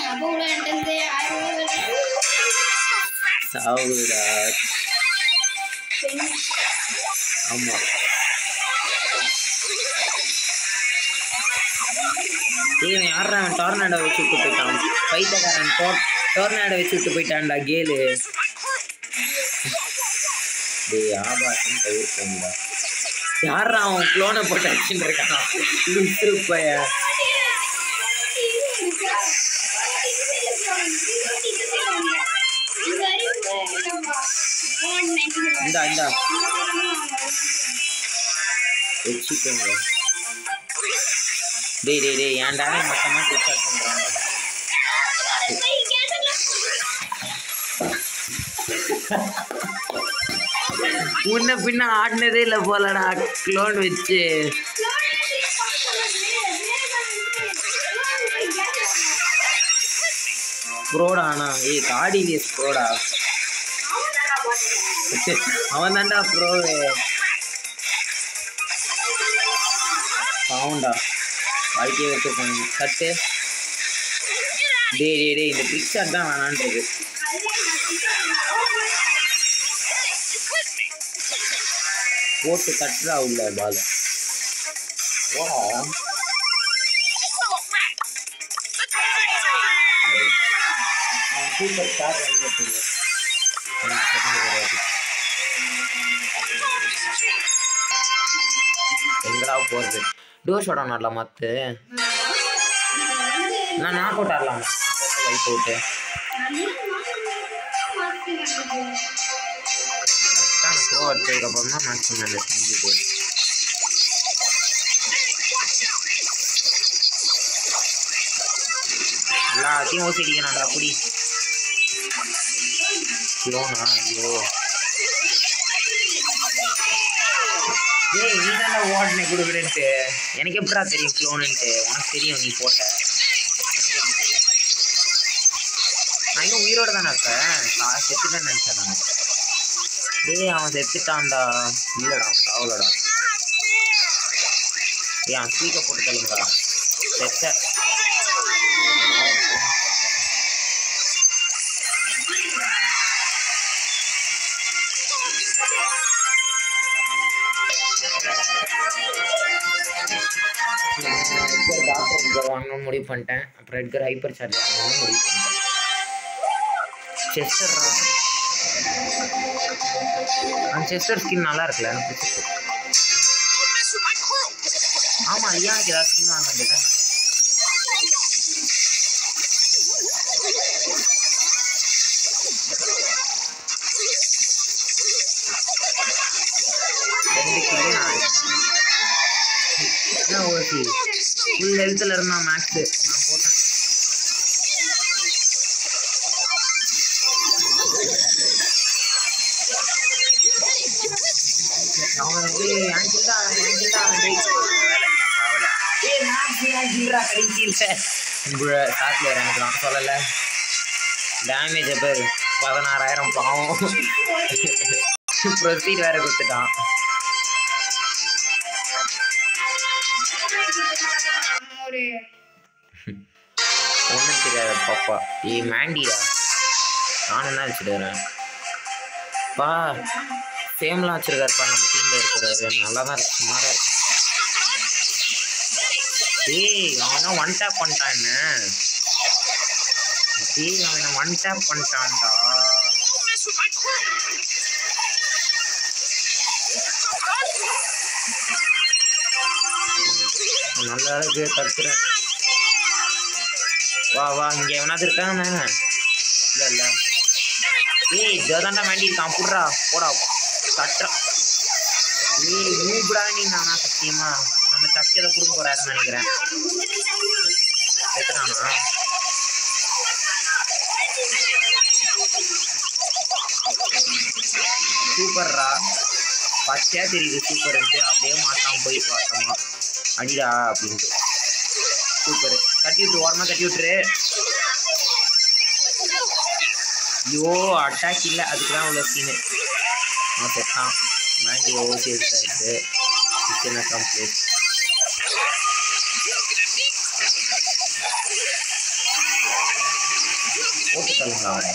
அப்போ உள்ள என்கிட்ட ஆயிரம் ரூபாய் வருது. சாவுடா பெண். ஆமா ஏய் இவன் யாரா அவன் டோர்னாடோ வச்சு விட்டு போயிட்டான் பைத்தக்காரன் டோர் டோர்னாடோ வச்சு விட்டு போயிட்டான்டா கேலு டேய் ஆபாசம் தவிர்க்கண்டா யாரா அவன் குளோனை போட்டு அடிச்சுட்டு இருக்கான் லுசுரு பையன் இந்தா இந்தா வச்சுக்கோங்க டேய் டேய் டேய் ஏன்டா மொத்தமாக டிஸ்டார்ட் பண்ணுறாங்க முன்ன பின்ன ஆடினதே இல்லை போலடா க்ளோன் வச்சு ப்ரோடா ஆனா ஏய் காடிலியஸ் ப்ரோடா அவன் தான்டா ப்ரோவே பாவண்டா வாழ்க்கையை வச்சு போனீங்க கட்டு டேய் டேய் டேய் இந்த பிக் ஷாட் தான் வேணான்றது போட்டு கட்டுறா உள்ள பால வா சூப்பர் ஸ்டார் எங்கடா போறது டோர் ஷோட ஆடலாம் மத்து நான் நாக் அவுட் ஆடலாம் லைட் அவுட்டு ப்ரோ அடிச்சதுக்கப்புறம் தான் மேட்ச் பண்ணல செஞ்சுது எல்லாத்தையும் ஓசிடிக்கிறான்டா அப்படி லோனா ஐயோ ஏய் நீ தானே ஓடனே கொடுக்குறேன்ட்டு எனக்கு எப்படா தெரியும் க்ளோனுன்ட்டு உனக்கு தெரியும் நீ போட்ட எனக்கு எப்படி தெரியும் நான் இன்னும் உயிரோட தானே இருப்பேன் நான் செத்துட்டேன்னு நினச்சேன் நான் டேய் அவன் செத்துட்டான்டா இல்லடா சாவலடா ஏய் அவன் ஸ்பீக்கர் போட்டு தள்ளுங்கடா செத்த எட்கர் டாக்டர் எட்கர் வாங்கணும்னு முடிவு பண்ணிட்டேன் அப்புறம் எட்கர் ஹைப்பர் சார்ஜ் வாங்கணும்னு முடிவு பண்ணிட்டேன் செஸ்டர்ரா அந்த செஸ்டர் ஸ்கின் நல்லா இருக்குல்ல எனக்கு பிடிச்சிருக்கு ஆமா லியானுக்கு ஏதாவது ஸ்கின் வாங்க வேண்டியதான் ரெண்டு கிலோ நான் என்ன ஓசி ஃபுல் ஹெல்த்தில் இருந்தான் மேக்ஸு நான் போட்டேன் அவன் வந்து என் கிட்ட அவன் என் கிட்ட அவன் ஜெயிச்சு ஏய் மேக்ஸ் ஏன் கீழா கடைசியில் சாத்தில் எனக்கு நான் சொல்லலை டேமேஜ் பேர் பதினாறாயிரம் பாவம் ப்ரொசீட் வேற கொடுத்துட்டான் ஒரு ஒன்றும் தெரியாத பாப்பா ஏய் மேண்டிடா நானும் தான் வச்சுருக்கிறேன் பா ஃபேம்லாம் வச்சிருக்காருப்பா நம்ம டீமில் இருக்கிறாரு நல்லா தான் இருக்கு சுமாராக இருக்கு ஏய் அவனா ஒன் டேப் பண்ணிட்டான் என்ன ஏய் அவனை ஒன் டேப் பண்ணிட்டான்டா நல்லா இருக்கு தடுக்கிறேன் வா வா இங்க எவனாவது இருக்கானே இல்ல இல்ல ஏய் இதோதாண்டா வேண்டி இருக்கான் புடுறா போடா தட்டுறா ஏய் மூப்டா நீ நானா சத்தியமா நம்ம சக்கியதை கொடுக்க போறாருன்னு நினைக்கிறேன் செத்துறானா சூப்பர்ரா பச்சையா தெரியுது சூப்பர்ன்ட்டு அப்படியே மாட்டான் போய் பார்த்தோமா அடிடா அப்படின்ட்டு சூப்பர் தட்டி விட்டு ஓரமா தட்டி விட்டுரு ஐயோ அட்டாக் இல்லை அதுக்கு தான் உள்ள சீனு அவன் செத்தான் மேண்டி ஓசி எடுத்தாச்சு கிச்சனை கம்ப்ளீட் போட்டு தள்ளுங்களா அவனை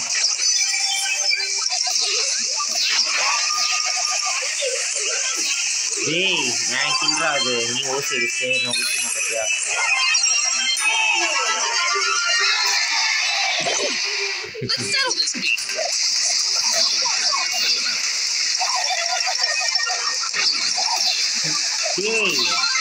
டேய் நான் கிண்டா அது நீ ஓசி அடிச்சு நான் ஊசி மாட்டியா Let's settle this beef. டேய்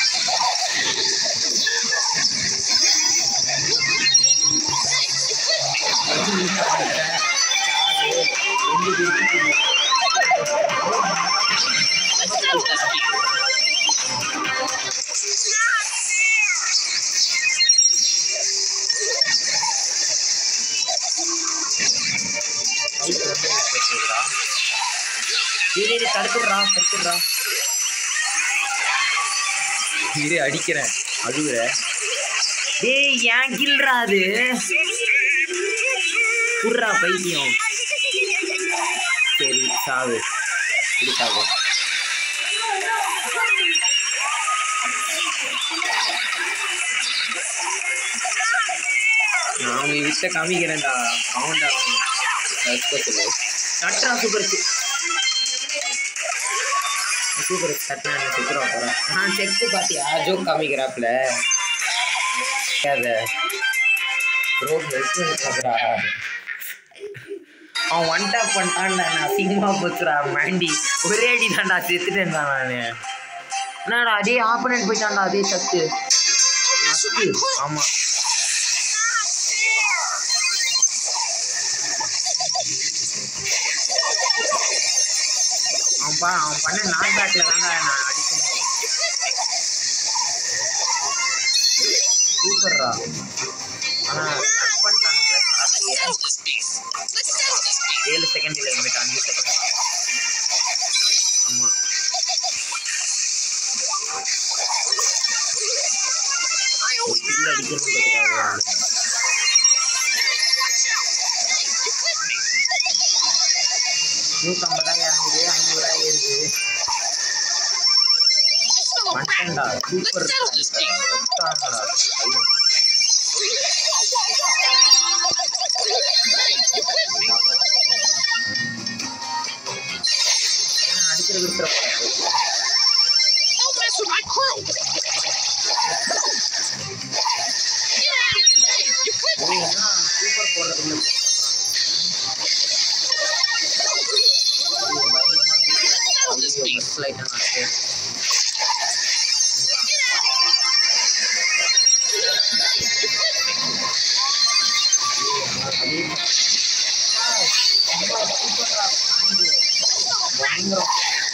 Let's settle this beef. டேய் தடுத்துடுறா தடுத்துடுறா இரு அடிக்கிறேன் அழுகுற டேய் ஏன் கில்றா அது புர்றா பைத்தியம் சரி சாவு பிடிக்காது நான் அவங்க விட்ட காமிக்கிறேன்டா கவுண்டா சொல்லு கட்டுறா சூப்பர் சூப்பர் கட்டினா என்ன சுத்துறா போறேன் நான் செக்கு பாத்தியா ஜோக் காமிக்கிறாப்ல அத ப்ரோ ஹெல்ப் பண்ணுறா அவன் ஒன் டாப் பண்ணிட்டான்டா நான் அசிங்கமா போச்சுடா மாண்டி ஒரே அடி தான்டா செத்துட்டேன்டா நானு என்னடா அதே ஆப்பனண்ட் போயிட்டான்டா அதே சத்து நக்கு. ஆமா அவன் பா அவன் பண்ண நாக் பேக்ல தான்டா நான் அடிக்க முடியும் சூப்பர்ரா ஆனா கட் பண்ணிட்டானுங்களே கார்லயே Settle this beef. Let's settle this beef. ஏழு செகண்ட் இல்லை இனிமேட்டு அஞ்சு செகண்ட் ஆமா ஒரு கில் அடிக்கணுன்றதுக்காக நூற்றம்பதா இறங்குது ஐநூறுரூவா ஏறுது மட்டன்டா சூப்பர் கொத்தாங்கடா ஐயோ. ஏன் அடிக்கிற விட்டுற Don't mess with my crew. Get out of here. Hey, you clipped me. Super போடுறதுக்குள்ள பயங்கரம்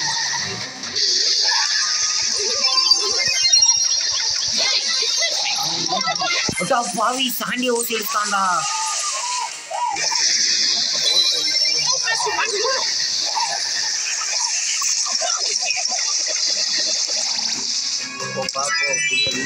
அடா பாவி சாண்டிய ஊசி எடுத்தான்டா Don't mess with my crew. போ பா போ பின்னாடி.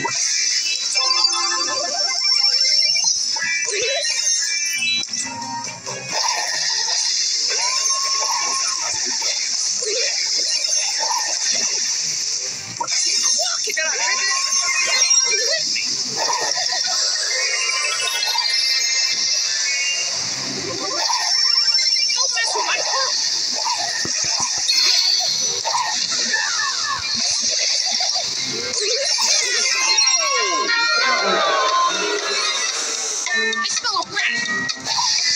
Don't mess with my crew. I smell a rat.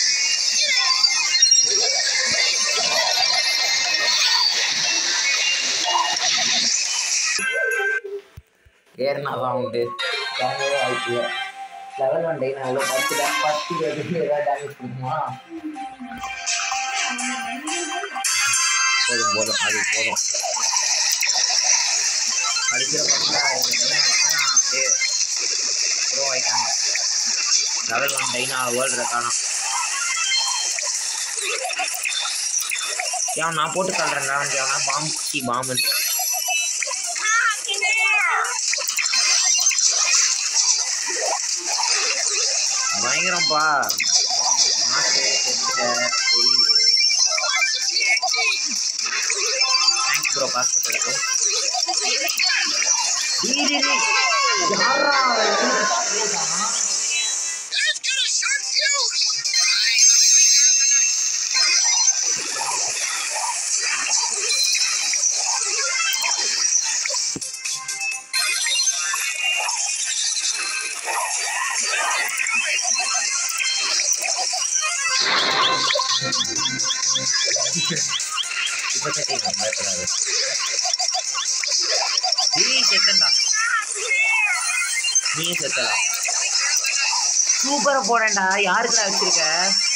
ஏறினாதான் உண்டு இறங்கவே வாய்ப்பு இல்லை லெவல் ஒன் டே நான் எவ்வளோ பத்து da- பத்து இருபது ஏதாவது டேமேஜ் கொடுக்குமா போதும் போதும் அது போதும் அடிக்கிற பார்த்தா அப்படியே ப்ரோ ஆயிட்டாங்க லெவல் ஒன் டைனா வேர்ல்டு ரெக்கார்டாம் ஏன் நான் போட்டு தள்ளுறேன் அவன் பாம்பு சி பாம்புன்ற பயங்கரம்ப்பா மாசு செத்துட்ட தெரியுது தேங்க்ஸ் ப்ரோ பாஸ் பண்ணுறதுக்கு யாரா I've got a sharp fuse. I'm இப்போ கட்டிடுங்க பயப்படாது ஏய் செத்தண்டா நீயும் செத்தடா சூப்பரா போறேன்டா யாருக்குடா வச்சிருக்க